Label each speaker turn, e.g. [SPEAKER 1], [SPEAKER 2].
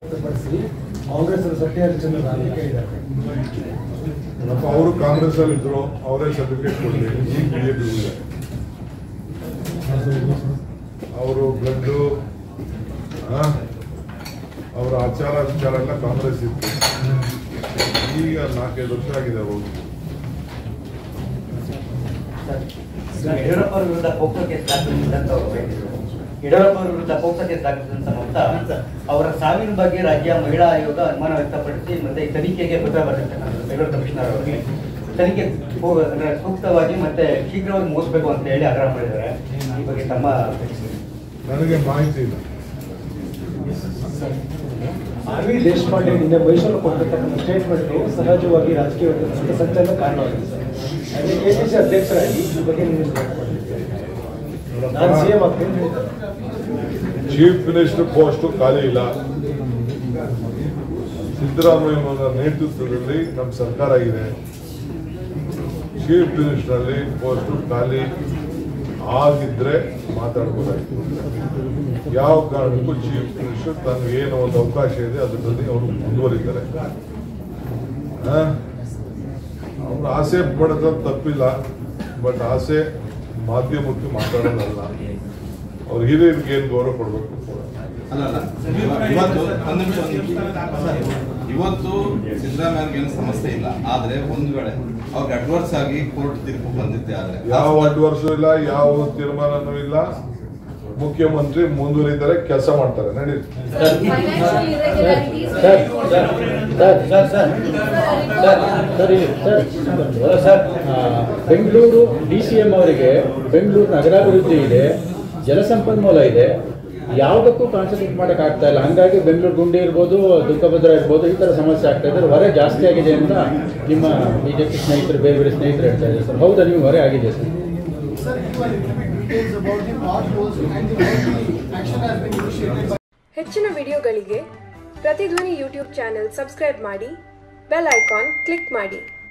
[SPEAKER 1] ಹೊರತುಪಡಿಸಿ ಕಾಂಗ್ರೆಸ್ ಸತ್ಯ ಹರಿಚಂದ್ರ ರಾಜಿ ಕೇಳಿದ್ದಾರೆ
[SPEAKER 2] ಏನಪ್ಪ ಅವರು ಕಾಂಗ್ರೆಸ್ ಅಲ್ಲಿ ಇದ್ರು ಅವರೇ ಸರ್ಟಿಫಿಕೇಟ್ ಕೊಡಲಿ ಈಗ ಬಿಜೆಪಿ ಅವರು ಬ್ಲಡ್ಡು ಅವರ ಆಚಾರ ವಿಚಾರ ಎಲ್ಲ ಕಾಂಗ್ರೆಸ್ ಇತ್ತು ಈಗ ನಾಲ್ಕೈದು ವರ್ಷ ಆಗಿದೆ ಹೋಗಿ
[SPEAKER 3] ಯಡಿಯೂರಪ್ಪ ಅವರ ವಿರುದ್ಧ ಪೋಕ್ಸೋ ಕೇಸ್ ದಾಖಲಿಸಿದಂತ ಅವರು ಹೇಳಿದ್ರು. ಯಡಿಯೂರಪ್ಪ ಅವರ ವಿರುದ್ಧ ಪೋಕ್ಸೋ ಕೇಸ್ ದಾಖಲಿಸಿದಂತ ಮೊತ್ತ ಅವರ ಸಾವಿನ ಬಗ್ಗೆ ರಾಜ್ಯ ಮಹಿಳಾ ಆಯೋಗ ಅನುಮಾನ ವ್ಯಕ್ತಪಡಿಸಿ ಮತ್ತೆ ಈ ತನಿಖೆಗೆ ಪತ್ರ ಬರೆದಿರ್ತಕ್ಕಂಥದ್ದು ಬೆಂಗಳೂರು ಕಮಿಷನರ್ ಅವರಿಗೆ ತನಿಖೆ ಪೂ- ಅಂದ್ರೆ ಸೂಕ್ತವಾಗಿ ಮತ್ತೆ ಶೀಘ್ರವಾಗಿ ಮುಗಿಸ್ಬೇಕು ಅಂತ ಹೇಳಿ ಆಗ್ರಹ ಮಾಡಿದ್ದಾರೆ ಈ ಬಗ್ಗೆ ತಮ್ಮ
[SPEAKER 2] ನನಗೆ ಮಾಹಿತಿ ಇಲ್ಲ
[SPEAKER 1] ಆರ್ ವಿ ದೇಶಪಾಂಡೆ ನಿನ್ನೆ ಮೈಸೂರು ಕೊಟ್ಟಿರ್ತಕ್ಕಂಥ ಸ್ಟೇಟ್ಮೆಂಟ್ ಸಹಜವಾಗಿ ರಾಜಕೀಯ ಸಂಚಲನ ಕಾರಣವಾಗಿದೆ ಸರ್ ಅದೇ ಕೆಪಿಸಿ ಅಧ್ಯಕ್ಷರಾಗಿ ಈ ಬಗ್ಗೆ ನೀವು ನಾನು ಸಿಎಂ ಆಗ್ತೀನಿ ಅಂತ ಹೇಳಿದ್ದಾರೆ.
[SPEAKER 2] ಚೀಫ್ ಮಿನಿಸ್ಟರ್ ಪೋಸ್ಟ್ ಖಾಲಿ ಇಲ್ಲ ಸಿದ್ದರಾಮಯ್ಯನವರ ನೇತೃತ್ವದಲ್ಲಿ ನಮ್ಮ ಸರ್ಕಾರ ಇದೆ ಚೀಫ್ ಮಿನಿಸ್ಟರ್ ಅಲ್ಲಿ ಪೋಸ್ಟ್ ಖಾಲಿ ಆಗಿದ್ರೆ ಮಾತಾಡ್ಬೋದಾಯ್ತು ಯಾವ ಕಾರಣಕ್ಕೂ ಚೀಫ್ ಮಿನಿಸ್ಟರ್ ತನಗೆ ಏನು ಒಂದು ಅವಕಾಶ ಇದೆ ಅದರಲ್ಲಿ ಅವರು ಮುಂದುವರಿತಾರೆ ಅವ್ರ ಆಸೆ ಪಡೋದು ತಪ್ಪಿಲ್ಲ ಬಟ್ ಆಸೆ ಮಾಧ್ಯಮಕ್ಕೆ ಮಾತಾಡೋದಲ್ಲ ಅವ್ರ ಹಿರಿಯರಿಗೆ ಏನು ಗೌರವ ಕೊಡಬೇಕು
[SPEAKER 4] ಅಲ್ಲ ಅಲ್ಲ ಇವತ್ತು ಒಂದು ನಿಮಿಷ ಒಂದು ನಿಮಿಷ ಇವತ್ತು ಸಿದ್ದರಾಮಯ್ಯಗೆ ಏನು ಸಮಸ್ಯೆ ಇಲ್ಲ ಆದ್ರೆ ಒಂದು ವೇಳೆ ಅವ್ರಿಗೆ ಅಡ್ವರ್ಸ್ ಆಗಿ ಕೋರ್ಟ್ ತೀರ್ಪು ಬಂದಿದ್ದೆ ಆದ್ರೆ
[SPEAKER 2] ಯಾವ ಅಡ್ವರ್ಸು ಇಲ್ಲ ಯಾವ ತೀರ್ಮಾನನೂ ಇಲ್ಲ ಮುಖ್ಯಮಂತ್ರಿ ಮುಂದುವರಿತಾರೆ ಕೆಲಸ ಮಾಡ್ತಾರೆ ನಡೀರಿ
[SPEAKER 5] Financial irregularities.
[SPEAKER 6] Sir sir sir sir sir ಇಲ್ಲಿ ಸರ್ ಸರ್ ಆ, ಬೆಂಗಳೂರು ಡಿ ಸಿ ಎಂ ಅವರಿಗೆ ಬೆಂಗಳೂರು ನಗರಾಭಿವೃದ್ಧಿ ಇದೆ ಜಲಸಂಪನ್ಮೂಲ ಇದೆ ಯಾವುದಕ್ಕೂ ಕಾನ್ಸಂಟ್ರೇಟ್ ಮಾಡಕ್ ಆಗ್ತಾ ಇಲ್ಲ ಹಂಗಾಗಿ ಬೆಂಗಳೂರು ಗುಂಡಿ ಇರ್ಬೋದು ದುಃಖಭದ್ರ ಇರ್ಬೋದು ಈ ತರ ಸಮಸ್ಯೆ ಆಗ್ತಾ ಇದೆ ಹೊರೆ ಜಾಸ್ತಿ ಆಗಿದೆ ಅಂತ ನಿಮ್ಮ ಬಿಜೆಪಿ ಸ್ನೇಹಿತರು ಬೇರೆ ಬೇರೆ ಸ್ನೇಹಿತರು ಹೇಳ್ತಾ ಇದ್ದಾರೆ ಸರ್ ಹೌದಾ ನೀವು ಹೊರೆ ಆಗಿದೆ sir
[SPEAKER 7] Sir, you are giving details about the potholes and the way the action has been initiated by
[SPEAKER 8] ಹೆಚ್ಚಿನ ವಿಡಿಯೋಗಳಿಗೆ ಪ್ರತಿಧ್ವನಿ ಯೂಟ್ಯೂಬ್ ಚಾನೆಲ್ ಸಬ್ಸ್ಕ್ರೈಬ್ ಮಾಡಿ ಬೆಲ್ ಐಕಾನ್ ಕ್ಲಿಕ್ ಮಾಡಿ